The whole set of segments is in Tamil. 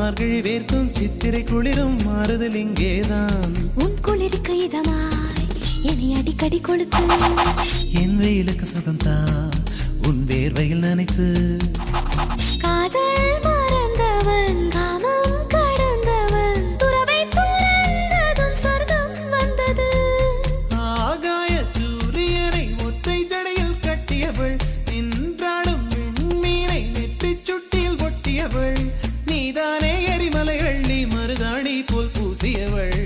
மார்கழி வேர்க்கும் சித்திரை குளிரும் மாறுதல் இங்கேதான் உன் குளிருக்கு இதமாய் என்னை அடிக்கடி கொளுத்து என் வெயிலுக்கு சுகந்தா உன் வேர்வையில் நனைத்து காதல் மறந்தவன் காமம் கடந்தவன் துறவை துறந்ததும் சொர்க்கம் வந்தது ஆகாய சூரியனை ஒற்றை ஜடையில் கட்டியவள் நின்றாடும் விண்மீனை நெற்றிச் சுட்டியில் ஒட்டியவள் நீதானே எரிமலை அள்ளி மருதாணி போல் பூசியவள்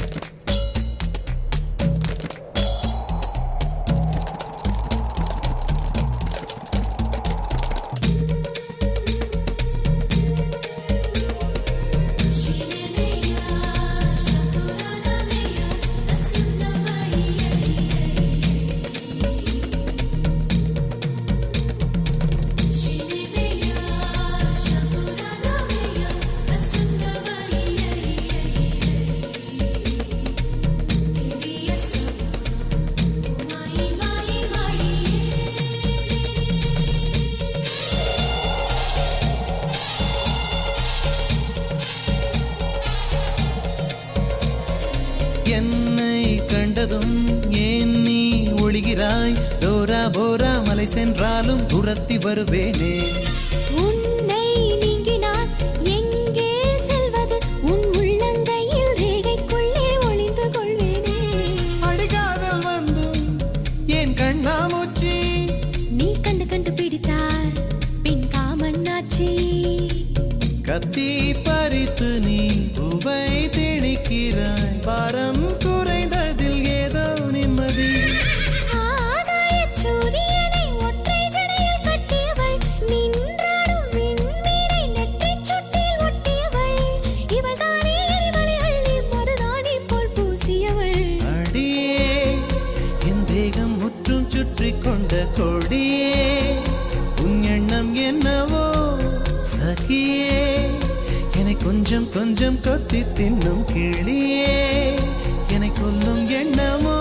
என்னை கண்டதும் ஏன் நீ ஒளிகிறாய் டோரா போரா மலை சென்றாலும் துரத்தி வருவேனே உன்னை நீங்கினான் எங்கே செல்வது உன் உள்ளங்கையில் ரேகைக்குள்ளே ஒளிந்து கொள்வேனே அடிகாதல் வந்தும் ஏன் கண்ணாமூச்சி நீ கண்டு கண்டு பிடித்தார் பின் காமண்ணாச்சி கத்தி பறித்து நீ பூவை திணிக்கிறாய் பாரம் குறைந்ததில் ஏதோ நிம்மதி ஆகாயச் சூரியனை ஒற்றை ஜடையில் கட்டியவள் நின்றாடும் விண்மீனை நெற்றிச் சுட்டியில் ஒட்டியவள் இவள் தானே எரிமலை அள்ளி மருதாணி போல் பூசியவள் அடியே என் தேகம் முற்றும் சுற்றி கொண்ட கொடியே உன் எண்ணம் என்னவோ சகியே என்னை கொஞ்சம் கொஞ்சம் கொத்தி தின்னும் கிளியே என்னை கொல்லும் எண்ணமோ